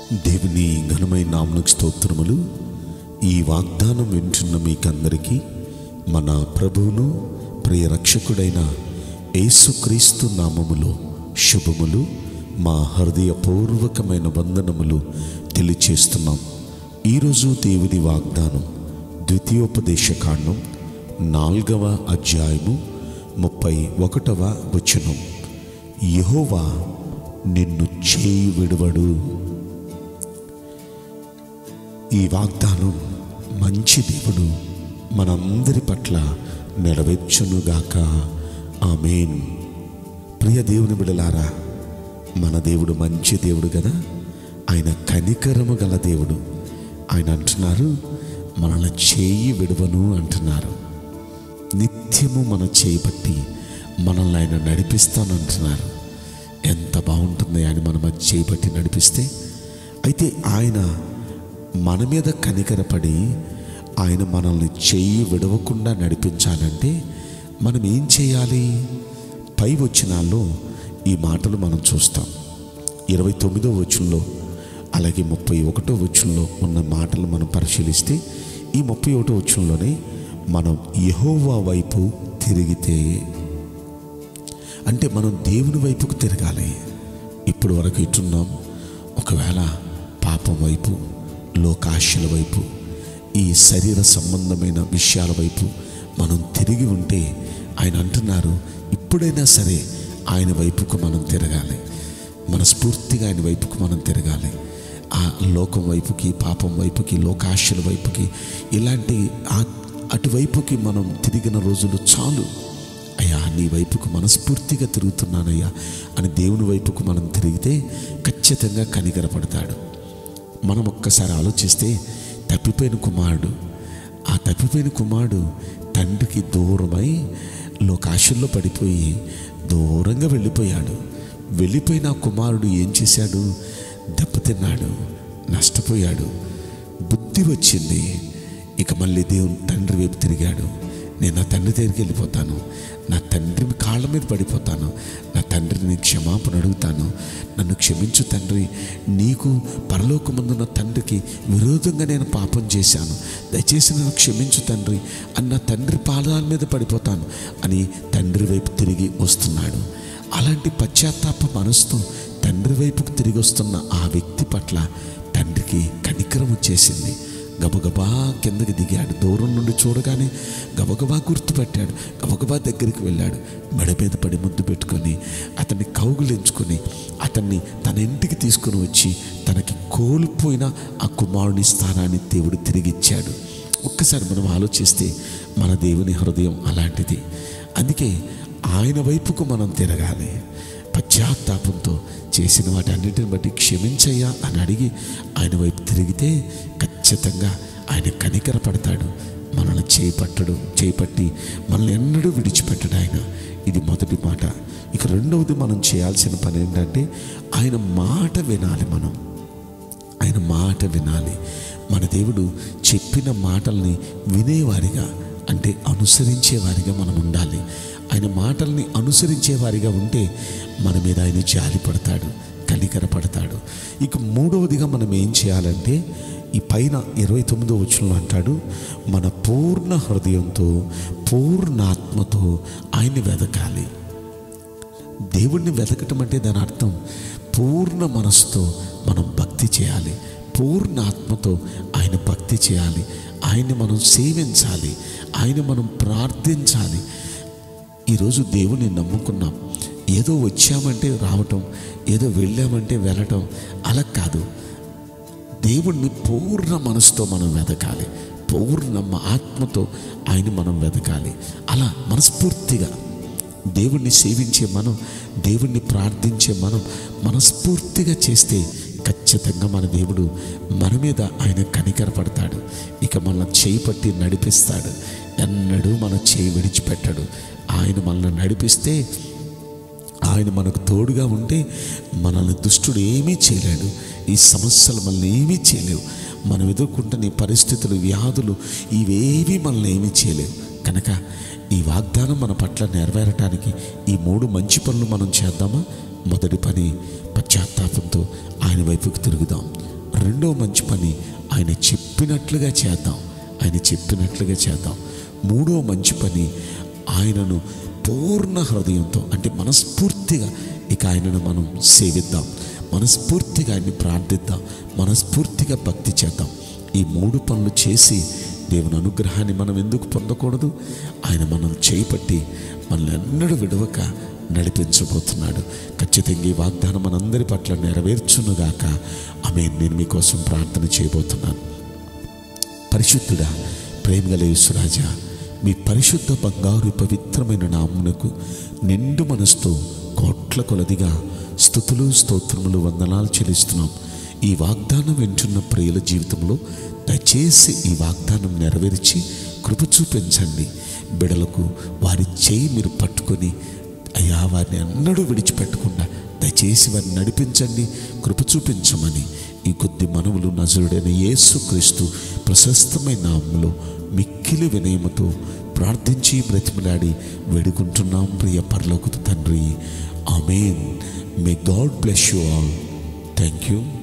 దేవుని ఘనమైన నామకు స్తోత్రములు ఈ వాగ్దానం వింటున్న మీకందరికీ మన ప్రభువును ప్రియ రక్షకుడైన యేసుక్రీస్తు నామములో శుభములు మా హృదయపూర్వకమైన వందనములు తెలియచేస్తున్నాం ఈరోజు దేవుని వాగ్దానం ద్వితీయోపదేశ కాండం నాలుగవ అధ్యాయము ముప్పై ఒకటవ వచనం యెహోవా నిన్ను చేయి విడువడు ఈ వాగ్దానం మంచి దేవుడు మనందరి పట్ల నెరవేర్చునుగాక ఆమెన్ ప్రియ దేవుని బిడలారా మన దేవుడు మంచి దేవుడు కదా ఆయన కనికరము గల దేవుడు ఆయన అంటున్నారు మనల్ని చేయి విడువను అంటున్నారు నిత్యము మన చేయి పట్టి మనల్ని ఆయన నడిపిస్తానంటున్నారు ఎంత బాగుంటుంది ఆయన మన మధ్య చేయి పట్టి నడిపిస్తే అయితే ఆయన మన మీద కనికరపడి ఆయన మనల్ని చెయ్యి విడవకుండా నడిపించాలంటే మనం ఏం చేయాలి పై వచనాల్లో ఈ మాటలు మనం చూస్తాం ఇరవై తొమ్మిదో వచనంలో అలాగే ముప్పై ఒకటో వచనంలో ఉన్న మాటలు మనం పరిశీలిస్తే ఈ ముప్పై ఒకటో వచనంలోనే మనం యహోవా వైపు తిరిగితే అంటే మనం దేవుని వైపుకు తిరగాలి ఇప్పుడు వరకు ఇటున్నాం ఒకవేళ పాపం వైపు లోకాశల వైపు ఈ శరీర సంబంధమైన విషయాల వైపు మనం తిరిగి ఉంటే ఆయన అంటున్నారు ఇప్పుడైనా సరే ఆయన వైపుకు మనం తిరగాలి మనస్ఫూర్తిగా ఆయన వైపుకు మనం తిరగాలి ఆ లోకం వైపుకి పాపం వైపుకి లోకాశల వైపుకి ఇలాంటి ఆ అటువైపుకి మనం తిరిగిన రోజులు చాలు అయ్యా నీ వైపుకు మనస్ఫూర్తిగా తిరుగుతున్నానయ్యా అని దేవుని వైపుకు మనం తిరిగితే ఖచ్చితంగా కనికరపడతాడు మనం ఒక్కసారి ఆలోచిస్తే తప్పిపోయిన కుమారుడు ఆ తప్పిపోయిన కుమారుడు తండ్రికి దూరమై లోకాశల్లో పడిపోయి దూరంగా వెళ్ళిపోయాడు వెళ్ళిపోయిన ఆ కుమారుడు ఏం చేశాడు దెబ్బతిన్నాడు నష్టపోయాడు బుద్ధి వచ్చింది ఇక మళ్ళీ దేవుని తండ్రి వైపు తిరిగాడు నేను నా తండ్రి దగ్గరికి వెళ్ళిపోతాను నా తండ్రి కాళ్ళ మీద పడిపోతాను నా తండ్రిని క్షమాపణ అడుగుతాను నన్ను క్షమించు తండ్రి నీకు పరలోకమందున్న తండ్రికి విరోధంగా నేను పాపం చేశాను దయచేసి నన్ను క్షమించు తండ్రి అని నా తండ్రి పాదాల మీద పడిపోతాను అని తండ్రి వైపు తిరిగి వస్తున్నాడు అలాంటి పశ్చాత్తాప మనసుతో తండ్రి వైపుకు తిరిగి వస్తున్న ఆ వ్యక్తి పట్ల తండ్రికి కనికరం వచ్చేసింది గబగబా కిందకి దిగాడు దూరం నుండి చూడగానే గబగబా గుర్తుపెట్టాడు గబగబా దగ్గరికి వెళ్ళాడు మెడ మీద పడి ముద్దు పెట్టుకొని అతన్ని కౌగులించుకొని అతన్ని తన ఇంటికి తీసుకుని వచ్చి తనకి కోల్పోయిన ఆ కుమారుని స్థానాన్ని దేవుడు తిరిగిచ్చాడు ఒక్కసారి మనం ఆలోచిస్తే మన దేవుని హృదయం అలాంటిది అందుకే ఆయన వైపుకు మనం తిరగాలి పశ్చాత్తాపంతో చేసిన వాటి అన్నిటిని బట్టి క్షమించయ్యా అని అడిగి ఆయన వైపు తిరిగితే ఖచ్చితంగా ఆయన కనికరపడతాడు మనల్ని చేపట్టడు చేపట్టి మనల్ని ఎన్నడూ విడిచిపెట్టడు ఆయన ఇది మొదటి మాట ఇక రెండవది మనం చేయాల్సిన పని ఏంటంటే ఆయన మాట వినాలి మనం ఆయన మాట వినాలి మన దేవుడు చెప్పిన మాటల్ని వినేవారిగా అంటే అనుసరించేవారిగా మనం ఉండాలి ఆయన మాటల్ని అనుసరించేవారిగా ఉంటే మన మీద ఆయన జాలి పడతాడు కనికరపడతాడు ఇక మూడవదిగా మనం ఏం చేయాలంటే ఈ పైన ఇరవై తొమ్మిదో వచనంలో అంటాడు మన పూర్ణ హృదయంతో పూర్ణాత్మతో ఆయన్ని వెదకాలి దేవుణ్ణి వెతకటం అంటే దాని అర్థం పూర్ణ మనసుతో మనం భక్తి చేయాలి పూర్ణ ఆత్మతో ఆయన భక్తి చేయాలి ఆయన్ని మనం సేవించాలి ఆయన మనం ప్రార్థించాలి ఈరోజు దేవుని నమ్ముకున్నాం ఏదో వచ్చామంటే రావటం ఏదో వెళ్ళామంటే వెళ్ళటం అలా కాదు దేవుణ్ణి పూర్ణ మనసుతో మనం వెతకాలి పూర్ణ ఆత్మతో ఆయన మనం వెతకాలి అలా మనస్ఫూర్తిగా దేవుణ్ణి సేవించే మనం దేవుణ్ణి ప్రార్థించే మనం మనస్ఫూర్తిగా చేస్తే ఖచ్చితంగా మన దేవుడు మన మీద ఆయన కనికరపడతాడు ఇక మన చేయి పట్టి నడిపిస్తాడు ఎన్నడూ మన చేయి విడిచిపెట్టాడు ఆయన మనల్ని నడిపిస్తే ఆయన మనకు తోడుగా ఉంటే మనల్ని దుష్టుడు ఏమీ చేయలేడు ఈ సమస్యలు మనల్ని ఏమీ చేయలేవు మనం ఎదుర్కొంటున్న ఈ పరిస్థితులు వ్యాధులు ఇవేవి మనల్ని ఏమీ చేయలేవు కనుక ఈ వాగ్దానం మన పట్ల నెరవేరటానికి ఈ మూడు మంచి పనులు మనం చేద్దామా మొదటి పని పశ్చాత్తాపంతో ఆయన వైపుకు తిరుగుదాం రెండో మంచి పని ఆయన చెప్పినట్లుగా చేద్దాం ఆయన చెప్పినట్లుగా చేద్దాం మూడో మంచి పని ఆయనను పూర్ణ హృదయంతో అంటే మనస్ఫూర్తిగా ఇక ఆయనను మనం సేవిద్దాం మనస్ఫూర్తిగా ఆయన్ని ప్రార్థిద్దాం మనస్ఫూర్తిగా భక్తి చేద్దాం ఈ మూడు పనులు చేసి దేవుని అనుగ్రహాన్ని మనం ఎందుకు పొందకూడదు ఆయన మనం చేపట్టి మనల్ని ఎన్నడూ విడవక నడిపించబోతున్నాడు ఖచ్చితంగా ఈ వాగ్దానం మనందరి పట్ల నెరవేర్చునుగాక ఆమె నేను మీకోసం ప్రార్థన చేయబోతున్నాను పరిశుద్ధుడా ప్రేమగల యేసురాజా మీ పరిశుద్ధ బంగారు పవిత్రమైన నామునకు నిండు మనసుతో కోట్ల కొలదిగా స్థుతులు స్తోత్రములు వందనాలు చెల్లిస్తున్నాం ఈ వాగ్దానం వింటున్న ప్రియుల జీవితంలో దయచేసి ఈ వాగ్దానం నెరవేర్చి కృప చూపించండి బిడలకు వారి చేయి మీరు పట్టుకొని అయ్యా వారిని అన్నడూ విడిచిపెట్టకుండా దయచేసి వారిని నడిపించండి కృప చూపించమని ఈ కొద్ది మనవులు నజరుడైన యేసుక్రీస్తు ప్రశస్తమైన నామములో మిక్కిలి వినయముతో ప్రార్థించి బ్రతిమలాడి వేడుకుంటున్నాం ప్రియ పరలోకపు తండ్రి amen may God bless you all thank you